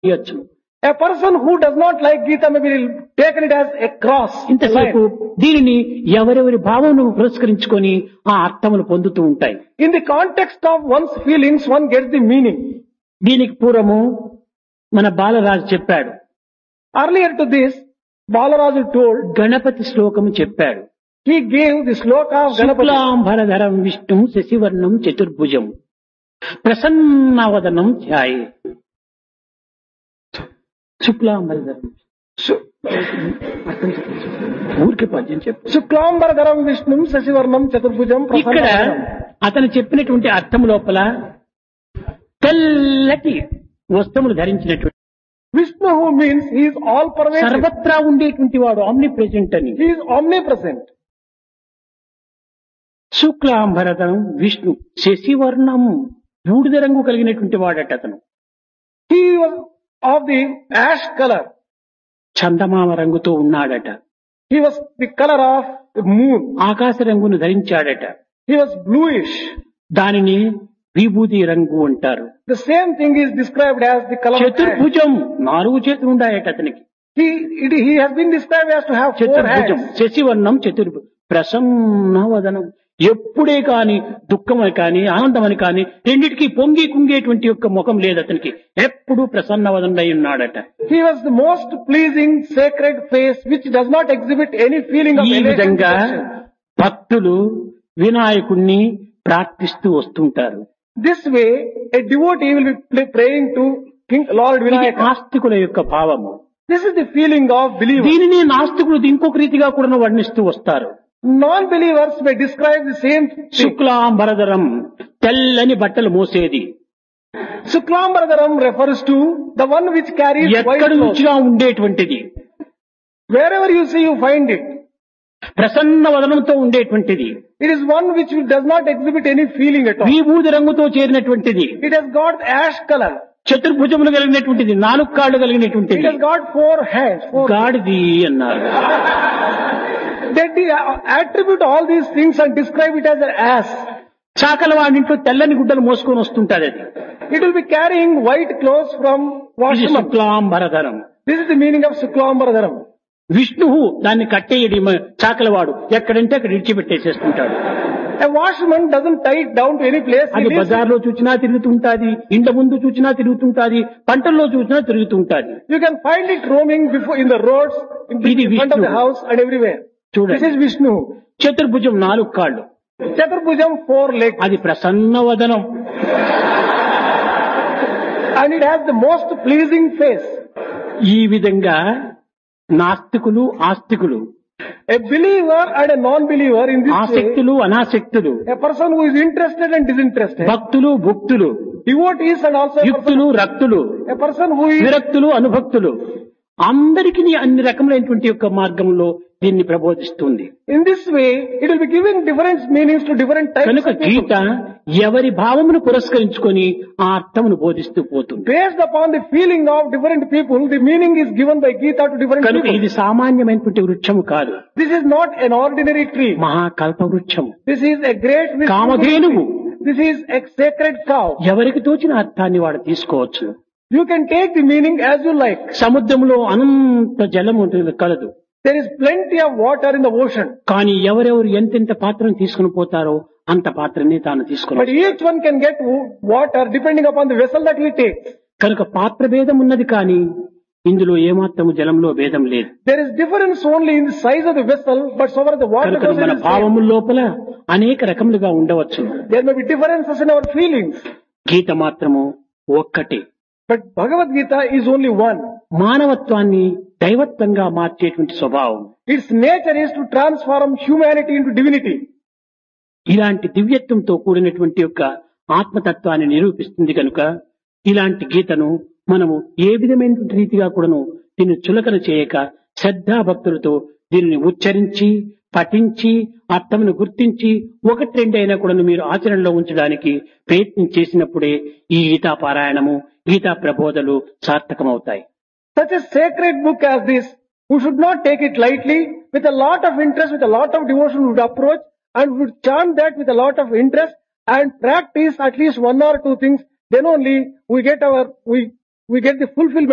చేయొచ్చు A person who does not like Gita may be taken it as a cross. a ఇంతసేపు line. దీనిని ఎవరెవరి భావమును పురస్కరించుకొని ఆ అర్థములు పొందుతూ ఉంటాయి In the context of one's feelings, one gets the meaning. దీనికి పూర్వము మన బాలరాజు చెప్పాడు Earlier to this, Balaraju told, Ganapati శ్లోకము చెప్పాడు he gave the sloka of Ganapati. శుక్లాంబరధరం విష్ణు శశివర్ణం చతుర్భుజం ప్రసన్నవదనం ధ్యాయే శుక్లాంబరధరం Su- అర్థం చెప్పు. ఊరికే పద్యం చెప్పు శుక్లాంబరధరం విష్ణుం శశివర్ణం చతుర్భుజం ఇక్కడ ప్రసన్నవదనం. అతను చెప్పినటువంటి అర్థం లోపల తెల్లటి వస్త్రములు ధరించినటువంటి Vishnu who means he is all pervasive. సర్వత్రా ఉండేటువంటి వాడు ఆమ్ని ప్రెజెంట్ అని He is omnipresent. శుక్లాంబరధరం విష్ణు శశివర్ణం బూడిద రంగు కలిగినటువంటి వాడట అతను He was of the ash color. చందమామ రంగుతో ఉన్నాడట He was the color of the moon. ఆకాశ రంగును ధరించాడట He was bluish. దానిని విభూతి రంగు అంటారు The same thing is described as the color of ash. చతుర్భుజం నాలుగు చేతులు ఉన్నాయట అతనికి He, it, he has been described as to have four చతుర్భుజం hands. శశివర్ణం చతుర్భు ప్రసన్నవదనం ఎప్పుడే కాని దుఃఖమని కాని ఆనందమని కాని రెండిటికి పొంగి కుంగేటువంటి యొక్క ముఖం లేదు అతనికి ఎప్పుడు ప్రసన్నవదనై ఉన్నాడట He was the most pleasing sacred face which does not exhibit any feeling of ఈ elation. విధంగా భక్తులు వినాయకుణ్ణి ప్రార్థిస్తూ వస్తుంటారు This way, a devotee will be pl- praying to King Lord ఇది Vinayaka. ఆస్తికుల యొక్క భావము This is the feeling of believers. దీనిని నాస్తికులు ఇంకొక రీతిగా కూడా వర్ణిస్తూ వస్తారు Non-believers may describe the same thing. శుక్లాంబరధరం తెల్లని బట్టలు మోసేది Suklambaradaram refers to the one which carries white ఎక్కడి clothes. నుంచిగా ఉండేటువంటిది Wherever you see, you find it. Prasanna వదనంతో ఉండేటువంటిది It is one which does not exhibit any feeling at all. విభూది రంగుతో చేరినటువంటిది It has got ash color. చతుర్భుజములు కలిగినటువంటిది నాలుగు కాళ్ళు It కలిగినటువంటిది has got four hands. Four. గాడిది అన్నారు They de- attribute all these things and describe it as an ass. చాకల వాడింట్లో తెల్లని గుడ్డలు మోసుకొని వస్తుంటారు అది It will be carrying white clothes from ఇది washroom. శుక్లాంబరధరం This is the meaning of Suklambaradaram. విష్ణువు దాన్ని కట్టేయడి చాకలవాడు ఎక్కడంటే అక్కడ ఇడిచిపెట్టేసేస్తుంటాడు A washerman doesn't tie it down to any place. He అది leaves it. బజార్లో చూసినా తిరుగుతుంటాది ఇంట ముందు చూసినా తిరుగుతుంటాది పంటల్లో చూసినా తిరుగుతుంటాది You can find it roaming before in the roads, in the ఇది in front of the Vishnu. house and everywhere. This చూడండి is Vishnu. చతుర్భుజం నాలుగు కాళ్ళు Chaturbhujam, four legs. అది ప్రసన్న వదనం And it has the most pleasing face. ఈ విధంగా నాస్తికులు ఆస్తికులు A believer and a non-believer in this way, ఆసక్తులు అనాసక్తులు a person who is interested and disinterested, భక్తులు భుక్తులు devotees and also a person, యుక్తులు రక్తులు a person who is విరక్తులు అనుభక్తులు అందరికీ అన్ని రకములైనటువంటి యొక్క మార్గంలో దీన్ని ప్రబోధిస్తుంది in this way, it will be giving different meanings to different types కనుక of people. గీత ఎవరి భావమును పురస్కరించుకొని ఆ అర్థమును బోధిస్తూ పోతుంది Based upon the feeling of different people, the meaning is given by Gita to different కనుక people. ఇది సామాన్యమైనటువంటి వృక్షము కాదు This is not an ordinary tree. మహాకల్ప వృక్షము This is a great wisdom. కామధేనువు This is a sacred cow. ఎవరికి తోచిన అర్థాన్ని వాడు తీసుకోవచ్చు You can take the meaning as you like. సముద్రంలో అనంత జలం ఉంటుంది కలదు There is plenty of water in the ocean. కానీ ఎవరెవరు ఎంతెంత పాత్రను తీసుకుని పోతారో అంత పాత్రని తాను But తీసుకుని each one can get w- water depending upon the vessel that he takes. కనుక పాత్ర భేదం ఉన్నది కానీ ఇందులో ఏమాత్రము జలంలో భేదం లేదు There is difference only in the size of the vessel, but so far as the water కనుక goes, it మన is same. భావముల లోపల అనేక రకములుగా ఉండవచ్చు there may be differences in our feelings. గీత మాత్రము ఒక్కటే But Bhagavad Gita is only one. మానవత్వాన్ని దైవత్వంగా మార్చేటువంటి స్వభావం Its nature is to transform humanity into divinity. ఇలాంటి దివ్యత్వంతో కూడినటువంటి యొక్క ఆత్మతత్వాన్ని నిరూపిస్తుంది కనుక ఇలాంటి గీతను మనము ఏ విధమైనటువంటి రీతిగా కూడాను దీన్ని చులకన చేయక శ్రద్ధాభక్తులతో దీనిని ఉచ్చరించి పఠించి అర్థమును గుర్తించి ఒకటి రెండైనా కూడా మీరు ఆచరణలో ఉంచడానికి ప్రయత్నం చేసినప్పుడే ఈ గీతా పారాయణము Gita ప్రబోధలు సార్థకమవుతాయి Such a sacred book as this, who should not take it lightly, with a lot of interest, with a lot of devotion would approach and would chant that with a lot of interest and practice at least one or two things, then only we get our, we, we get the fulfillment